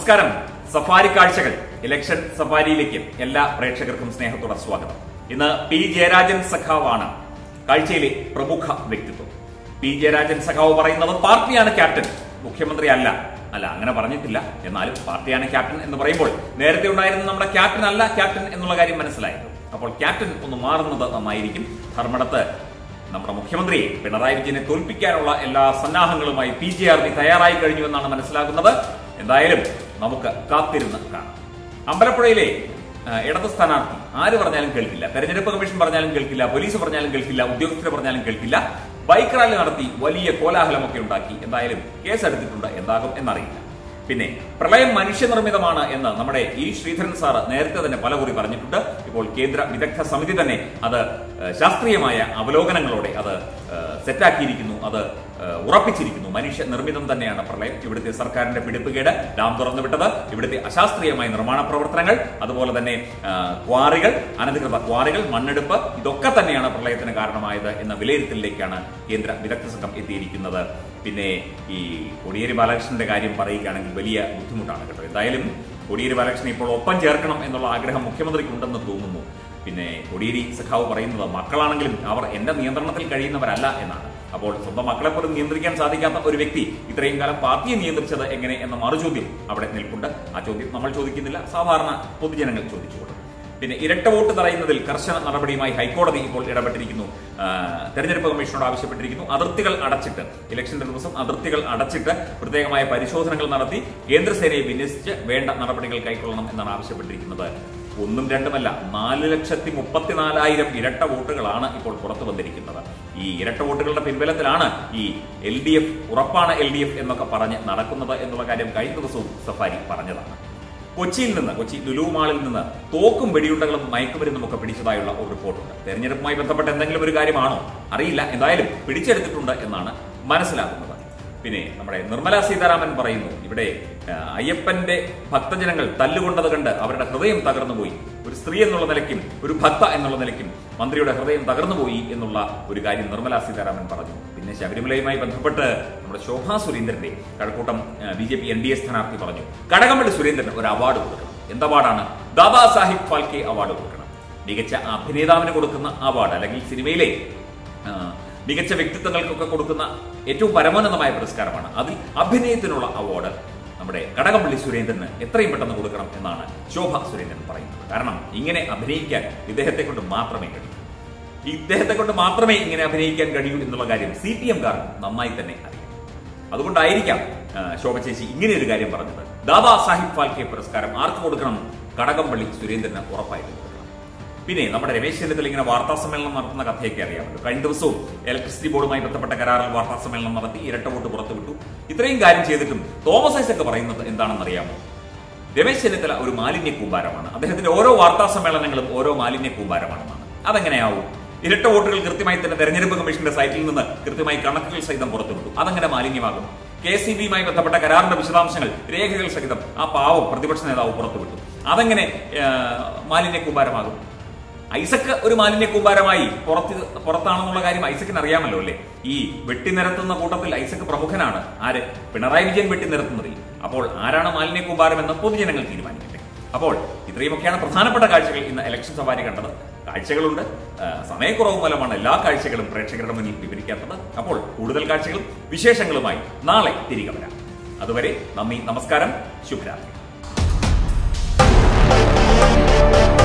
നമസ്കാരം സഫാരി കാഴ്ചകൾ ഇലക്ഷൻ സഫാരിയിലേക്ക് എല്ലാ പ്രേക്ഷകർക്കും സ്നേഹത്തോടെ സ്വാഗതം ഇന്ന് പി ജയരാജൻ സഖാവാണ് കാഴ്ചയിലെ പ്രമുഖ വ്യക്തിത്വം പി ജയരാജൻ സഖാവ് പറയുന്നത് പാർട്ടിയാണ് ക്യാപ്റ്റൻ മുഖ്യമന്ത്രി അല്ല അല്ല അങ്ങനെ പറഞ്ഞിട്ടില്ല എന്നാലും പാർട്ടിയാണ് ക്യാപ്റ്റൻ എന്ന് പറയുമ്പോൾ നേരത്തെ ഉണ്ടായിരുന്ന നമ്മുടെ ക്യാപ്റ്റൻ അല്ല ക്യാപ്റ്റൻ എന്നുള്ള കാര്യം മനസ്സിലായിരുന്നു അപ്പോൾ ക്യാപ്റ്റൻ ഒന്ന് മാറുന്നത് നന്നായിരിക്കും ധർമ്മടത്ത് നമ്മുടെ മുഖ്യമന്ത്രി പിണറായി വിജയനെ തോൽപ്പിക്കാനുള്ള എല്ലാ സന്നാഹങ്ങളുമായി പി ജെ ആർ ഡി തയ്യാറായി കഴിഞ്ഞു എന്നാണ് മനസ്സിലാകുന്നത് എന്തായാലും നമുക്ക് കാത്തിരുന്ന് കാണാം അമ്പലപ്പുഴയിലെ ആ, ഇടത് സ്ഥാനാർത്ഥി ആര് പറഞ്ഞാലും കേൾക്കില്ല തെരഞ്ഞെടുപ്പ് കമ്മീഷൻ പറഞ്ഞാലും കേൾക്കില്ല പോലീസ് പറഞ്ഞാലും കേൾക്കില്ല ഉദ്യോഗസ്ഥർ പറഞ്ഞാലും കേൾക്കില്ല ബൈക്ക് റാലി നടത്തി വലിയ കോലാഹലമൊക്കെ ഉണ്ടാക്കി എന്തായാലും കേസെടുത്തിട്ടുണ്ട് എന്താകും എന്നറിയില്ല പിന്നെ പ്രളയം മനുഷ്യനിർമ്മിതമാണ് എന്ന് നമ്മുടെ ഇ ശ്രീധരൻ സാറ് നേരത്തെ തന്നെ പലകുറി പറഞ്ഞിട്ടുണ്ട് ഇപ്പോൾ കേന്ദ്ര വിദഗ്ധ സമിതി തന്നെ അത് ഏഹ്, ശാസ്ത്രീയമായ അവലോകനങ്ങളോടെ അത് ഏഹ്, സെറ്റാക്കിയിരിക്കുന്നു അത് ഏഹ്, ഉറപ്പിച്ചിരിക്കുന്നു മനുഷ്യ നിർമ്മിതം തന്നെയാണ് പ്രളയം ഇവിടുത്തെ സർക്കാരിന്റെ പിടിപ്പുകേട് ഡാം തുറന്നു വിട്ടത് ഇവിടുത്തെ അശാസ്ത്രീയമായ നിർമ്മാണ പ്രവർത്തനങ്ങൾ അതുപോലെ തന്നെ ആ, ക്വാറികൾ അനധികൃത ക്വാറികൾ മണ്ണെടുപ്പ് ഇതൊക്കെ തന്നെയാണ് പ്രളയത്തിന് കാരണമായത് എന്ന വിലയിരുത്തലിലേക്കാണ് കേന്ദ്ര വിദഗ്ധ സംഘം എത്തിയിരിക്കുന്നത് പിന്നെ ഈ കോടിയേരി ബാലകൃഷ്ണന്റെ കാര്യം പറയുകയാണെങ്കിൽ വലിയ ബുദ്ധിമുട്ടാണ് കേട്ടോ എന്തായാലും കോടിയേരി ബാലകൃഷ്ണനെ ഇപ്പോൾ ഒപ്പം ചേർക്കണം എന്നുള്ള ആഗ്രഹം മുഖ്യമന്ത്രിക്ക് ഉണ്ടെന്ന് തോന്നുന്നു പിന്നെ കോടിയേരി സഖാവ് പറയുന്നത് മക്കളാണെങ്കിലും അവർ എന്റെ നിയന്ത്രണത്തിൽ കഴിയുന്നവരല്ല എന്നാണ് അപ്പോൾ സ്വന്തം മക്കളെ പോലും നിയന്ത്രിക്കാൻ സാധിക്കാത്ത ഒരു വ്യക്തി ഇത്രയും കാലം പാർട്ടിയെ നിയന്ത്രിച്ചത് എങ്ങനെ എന്ന മറുചോദ്യം അവിടെ നിൽപ്പുണ്ട് ആ ചോദ്യം നമ്മൾ ചോദിക്കുന്നില്ല സാധാരണ പൊതുജനങ്ങൾ ചോദിച്ചുകൊള്ളും പിന്നെ ഇരട്ട വോട്ട് തടയുന്നതിൽ കർശന നടപടിയുമായി ഹൈക്കോടതി ഇപ്പോൾ ഇടപെട്ടിരിക്കുന്നു ആ, തെരഞ്ഞെടുപ്പ് കമ്മീഷനോട് ആവശ്യപ്പെട്ടിരിക്കുന്നു അതിർത്തികൾ അടച്ചിട്ട് ഇലക്ഷന്റെ ദിവസം അതിർത്തികൾ അടച്ചിട്ട് പ്രത്യേകമായ പരിശോധനകൾ നടത്തി കേന്ദ്രസേനയെ വിന്യസിച്ച് വേണ്ട നടപടികൾ കൈക്കൊള്ളണം എന്നാണ് ആവശ്യപ്പെട്ടിരിക്കുന്നത് ഒന്നും രണ്ടുമല്ല നാല് ലക്ഷത്തി മുപ്പത്തിനാലായിരം ഇരട്ട വോട്ടുകളാണ് ഇപ്പോൾ പുറത്തു വന്നിരിക്കുന്നത് ഈ ഇരട്ട വോട്ടുകളുടെ പിൻബലത്തിലാണ് ഈ എൽ ഡി എഫ് ഉറപ്പാണ് എൽ ഡി എഫ് എന്നൊക്കെ പറഞ്ഞ് നടക്കുന്നത് എന്നുള്ള കാര്യം കഴിഞ്ഞ ദിവസവും സഫാരി പറഞ്ഞതാണ് കൊച്ചിയിൽ നിന്ന് കൊച്ചി ലുലു മാളിൽ നിന്ന് തോക്കും വെടിയുണ്ടകളും മയക്കുമരുന്നും ഒക്കെ പിടിച്ചതായുള്ള ഒരു റിപ്പോർട്ടുണ്ട് തെരഞ്ഞെടുപ്പുമായി ബന്ധപ്പെട്ട എന്തെങ്കിലും ഒരു കാര്യമാണോ അറിയില്ല എന്തായാലും പിടിച്ചെടുത്തിട്ടുണ്ട് എന്നാണ് മനസ്സിലാക്കുന്നത് പിന്നെ നമ്മുടെ നിർമ്മല സീതാരാമൻ പറയുന്നു ഇവിടെ ആ, അയ്യപ്പന്റെ ഭക്തജനങ്ങൾ തല്ലുകൊണ്ടത് കണ്ട് അവരുടെ ഹൃദയം തകർന്നുപോയി ഒരു സ്ത്രീ എന്നുള്ള നിലയ്ക്കും ഒരു ഭക്ത എന്നുള്ള നിലയ്ക്കും മന്ത്രിയുടെ ഹൃദയം തകർന്നുപോയി എന്നുള്ള ഒരു കാര്യം നിർമ്മല സീതാരാമൻ പറഞ്ഞു പിന്നെ ശബരിമലയുമായി ബന്ധപ്പെട്ട് നമ്മുടെ ശോഭാ സുരേന്ദ്രന്റെ Kazhakkoottam B J P N D A സ്ഥാനാർത്ഥി പറഞ്ഞു കടകംപള്ളി സുരേന്ദ്രന് ഒരു അവാർഡ് കൊടുക്കണം എന്ത് അവാർഡാണ് ദാദാ സാഹിബ് ഫാൽക്കെ അവാർഡ് കൊടുക്കണം മികച്ച അഭിനേതാവിന് കൊടുക്കുന്ന അവാർഡ് അല്ലെങ്കിൽ സിനിമയിലെ ആ, മികച്ച വ്യക്തിത്വങ്ങൾക്കൊക്കെ കൊടുക്കുന്ന ഏറ്റവും പരമോന്നതമായ പുരസ്കാരമാണ് അതിൽ അഭിനയത്തിനുള്ള അവാർഡ് നമ്മുടെ കടകംപള്ളി സുരേന്ദ്രന് എത്രയും പെട്ടെന്ന് കൊടുക്കണം എന്നാണ് ശോഭ സുരേന്ദ്രൻ പറയുന്നത് കാരണം ഇങ്ങനെ അഭിനയിക്കാൻ ഇദ്ദേഹത്തെ കൊണ്ട് മാത്രമേ കഴിയൂ ഇദ്ദേഹത്തെ കൊണ്ട് മാത്രമേ ഇങ്ങനെ അഭിനയിക്കാൻ കഴിയൂ എന്നുള്ള കാര്യം സി പി എംകാർക്ക് നന്നായി തന്നെ അറിയാം അതുകൊണ്ടായിരിക്കാം ആ, ശോഭ ചേച്ചി ഇങ്ങനെ ഒരു കാര്യം പറഞ്ഞത് ദാദാ സാഹിബ് ഫാൽക്കെ പുരസ്കാരം ആർക്ക് കൊടുക്കണം കടകംപള്ളി സുരേന്ദ്രന് ഉറപ്പായിട്ടും കൊടുക്കണം പിന്നെ നമ്മുടെ രമേശ് ചെന്നിത്തല ഇങ്ങനെ വാർത്താ സമ്മേളനം നടത്തുന്ന കഥയൊക്കെ അറിയാമല്ലോ കഴിഞ്ഞ ദിവസവും ഇലക്ട്രിസിറ്റി ബോർഡുമായി ബന്ധപ്പെട്ട കരാറിൽ വാർത്താ സമ്മേളനം നടത്തി ഇരട്ട വോട്ട് പുറത്തുവിട്ടു ഇത്രയും കാര്യം ചെയ്തിട്ടും തോമസ് ഐസക് പറയുന്നത് എന്താണെന്ന് അറിയാമോ രമേശ് ചെന്നിത്തല ഒരു മാലിന്യ കൂമ്പാരമാണ് അദ്ദേഹത്തിന്റെ ഓരോ വാർത്താ സമ്മേളനങ്ങളും ഓരോ മാലിന്യ കൂമ്പാരമാണെന്നാണ് അതെങ്ങനെയാവും ഇരട്ട വോട്ടുകൾ കൃത്യമായി തന്നെ തെരഞ്ഞെടുപ്പ് കമ്മീഷന്റെ സൈറ്റിൽ നിന്ന് കൃത്യമായി കണക്കുകൾ സഹിതം പുറത്തുവിട്ടു അതെങ്ങനെ മാലിന്യമാകും കെ സി ബിയുമായി ബന്ധപ്പെട്ട കരാറിന്റെ വിശദാംശങ്ങൾ രേഖകൾ സഹിതം ആ പാവം പ്രതിപക്ഷ നേതാവ് പുറത്തുവിട്ടു അതെങ്ങനെ ആ, മാലിന്യ കൂമ്പാരമാകും ഐസക്ക് ഒരു മാലിന്യ കൂമ്പാരമായി പുറത്ത് പുറത്താണെന്നുള്ള കാര്യം ഐസക്കിന് അറിയാമല്ലോ അല്ലേ ഈ വെട്ടിനിരത്തുന്ന കൂട്ടത്തിൽ ഐസക്ക് പ്രമുഖനാണ് ആര് പിണറായി വിജയൻ വെട്ടിനിരത്തുന്നതിൽ അപ്പോൾ ആരാണ് മാലിന്യ കൂമ്പാരം എന്ന് പൊതുജനങ്ങൾ തീരുമാനിക്കട്ടെ അപ്പോൾ ഇത്രയുമൊക്കെയാണ് പ്രധാനപ്പെട്ട കാഴ്ചകൾ ഇന്ന് ഇലക്ഷൻ സവാരി കണ്ടത് കാഴ്ചകളുണ്ട് ആ, സമയക്കുറവ് മൂലമാണ് എല്ലാ കാഴ്ചകളും പ്രേക്ഷകരുടെ മുന്നിൽ വിവരിക്കാത്തത് അപ്പോൾ കൂടുതൽ കാഴ്ചകളും വിശേഷങ്ങളുമായി നാളെ തിരികെ വരാം അതുവരെ നന്ദി നമസ്കാരം ശുഭരാത്രി